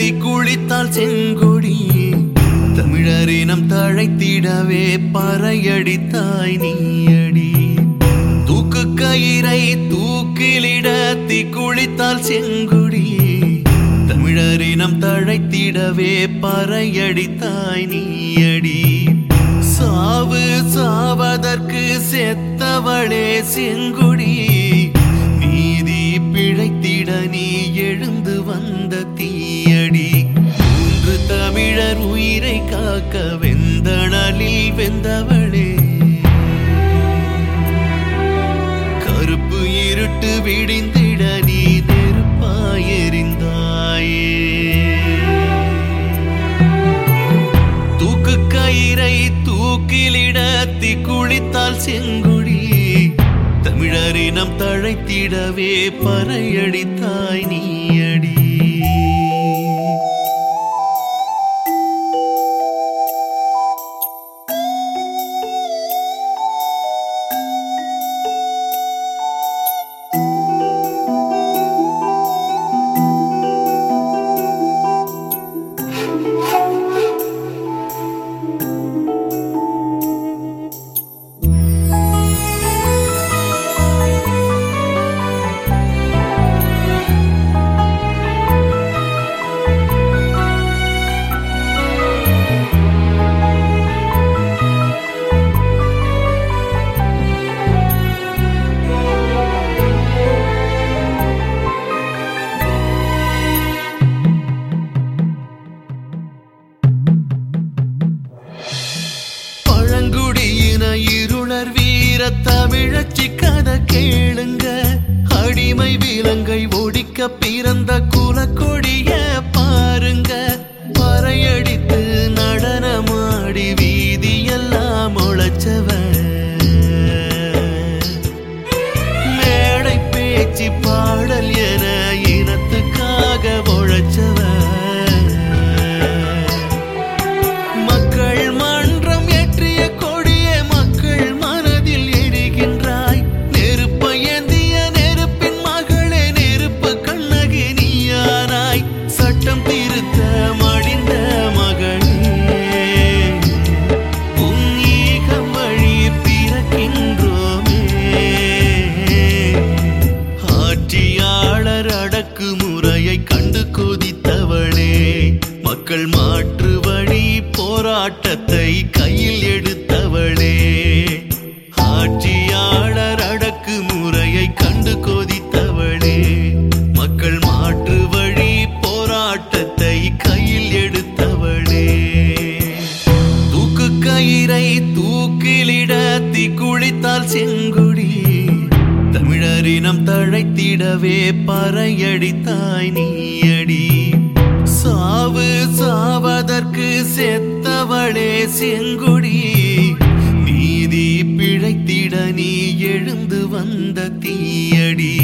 குளித்தால் செங்கொடி தமிழரினம் தழைத்திடவே பறையடித்தாய் நீயடி தூக்கு கயிறை தூக்கிலிட குளித்தால் செங்குடி தமிழரினம் தழைத்திடவே பறையடித்தாய் நீயடி சாவு சாவதற்கு செத்தவளே செங்குடி நீதி பிழைத்திட நீ எழுந்து வந்த தீயடி மூன்று தமிழர் உயிரை காக்க வெந்தணலில் வெந்தவளே கருப்பு இருட்டு விடிந்திட நீ நெருப்பாயெறிந்தாயே தூக்கு கயிறை தூக்கிலிட குளித்தால் செங்குடி தமிழரினம் தழைத்திடவே பறையடித்தாய் நீயடி பழங்குடியின இருளர் வீர தமிழச்சி கதை கேளுங்க அடிமை விலங்கை ஒடிக்க பிறந்த குலக்கொடிய பாருங்க பறையடித்து நடனமாடி வீதியெல்லாம் முளைச்சவன் மேடை பேச்சு பாடல் என இனத்துக்காக உழைச்சவன் மக்கள் மன்றம் ஏற்றிய கொடிய மக்கள் மனதில் எரிகின்றாய் நெருப்பை ஏந்திய நெருப்பின் மகளே நெருப்பு கண்ணகி நீயானாய் சட்டம் திருத்த மடிந்த மகளே உன் ஈகம் வழி பிறக்கின்றோமே ஆட்சியாளர் அடக்குமுறையை கண்டு கொதித்தவளே மக்கள் மாற்று வழி போராட்டத்தை கையில் எடுத்தவளே ஆட்சியாளர் அடக்குமுறையை கண்டு கொதித்தவளே மக்கள் மாற்று வழி போராட்டத்தை கையில் எடுத்தவளே தூக்கு கயிறை தூக்கிலிட குளித்தால் செங்குடி தமிழரினம் தழைத்திடவே பறையடித்தாய் நீயடி சாவு சாவதற்கு செத்தவளே செங்குடி நீதி பிழைத்திட நீ எழுந்து வந்த தீயடி